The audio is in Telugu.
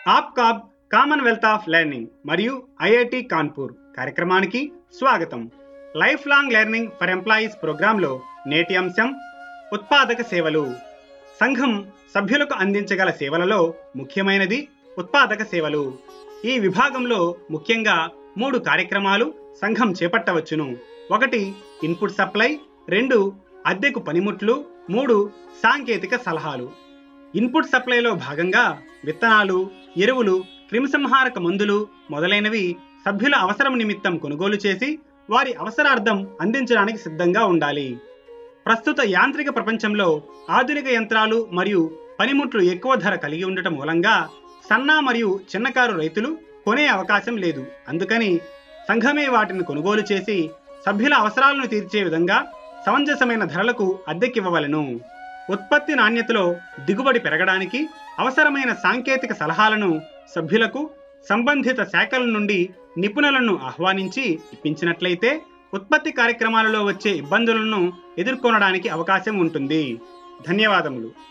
ఆప్కాబ్ కామన్వెల్త్ ఆఫ్ లెర్నింగ్ మరియు ఐఐటి కాన్పూర్ కార్యక్రమానికి స్వాగతం life long learning for employees ప్రోగ్రాంలో నేటి అంశం ఉత్పాదక సేవలు సంఘం సభ్యులకు అందించగల సేవలలో ముఖ్యమైనది ఉత్పాదక సేవలు ఈ విభాగంలో ముఖ్యంగా మూడు కార్యక్రమాలు సంఘం చేపట్టవచ్చును ఒకటి ఇన్పుట్ సప్లై రెండు అద్దెకు పనిముట్లు మూడు సాంకేతిక సలహాలు ఇన్పుట్ సప్లైలో భాగంగా విత్తనాలు ఎరువులు క్రిమిసంహారక మందులు మొదలైనవి సభ్యుల అవసరం నిమిత్తం కొనుగోలు చేసి వారి అవసరార్థం అందించడానికి సిద్ధంగా ఉండాలి ప్రస్తుత యాంత్రిక ప్రపంచంలో ఆధునిక యంత్రాలు మరియు పనిముట్లు ఎక్కువ ధర కలిగి ఉండటం మూలంగా సన్న మరియు చిన్నకారు రైతులు కొనే అవకాశం లేదు అందుకని సంఘమే వాటిని కొనుగోలు చేసి సభ్యుల అవసరాలను తీర్చే విధంగా సమంజసమైన ధరలకు అద్దెకివ్వవలెను ఉత్పత్తి నాణ్యతలో దిగుబడి పెరగడానికి అవసరమైన సాంకేతిక సలహాలను సభ్యులకు సంబంధిత శాఖల నుండి నిపుణులను ఆహ్వానించి ఇప్పించినట్లయితే ఉత్పత్తి కార్యక్రమాలలో వచ్చే ఇబ్బందులను ఎదుర్కొనడానికి అవకాశం ఉంటుంది ధన్యవాదములు